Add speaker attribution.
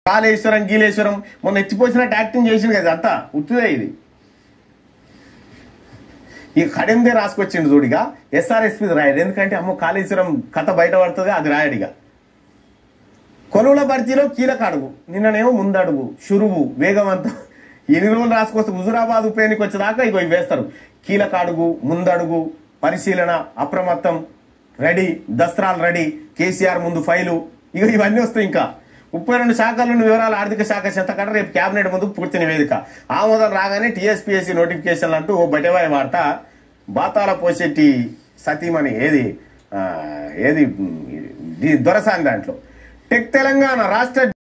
Speaker 1: కాళేశ్వరం గీలేశ్వరం మొన్న ఎత్తిపోసినట్టు యాక్టింగ్ చేసింది కదా అంతా ఉత్తుదే ఇది ఈ కడెందే రాసుకొచ్చిండు చూడిగా ఎస్ఆర్ఎస్పి రాయడు ఎందుకంటే అమ్మో కాళేశ్వరం కథ బయట పడుతుంది అది రాయడిగా కొలువుల భర్తీలో కీలక అడుగు నిన్ననేమో ముందడుగు షురువు వేగవంతం ఎన్ని రోజులు రాసుకొస్తే హుజురాబాద్ ఉప ఎన్నిక వచ్చేదాకా ఇగో ఇవి వేస్తారు కీలక అడుగు ముందడుగు పరిశీలన అప్రమత్తం రెడీ దస్త్రాలు రెడీ కేసీఆర్ ముందు ఫైలు ఇక ఇవన్నీ వస్తాయి ఇంకా ముప్పై రెండు శాఖల వివరాలు ఆర్థిక శాఖ చెత్తకట రేపు కేబినెట్ ముందు పూర్తి నివేదిక ఆమోదం రాగానే టీఎస్పీఎస్సీ నోటిఫికేషన్లు అంటూ ఓ బటవాయి వార్త బాతాల పోసెట్టి సతీమణి ఏది ఆ, ఏది ఉమ్, ఇది దొరసాని దాంట్లో టెక్ తెలంగాణ రాష్ట్ర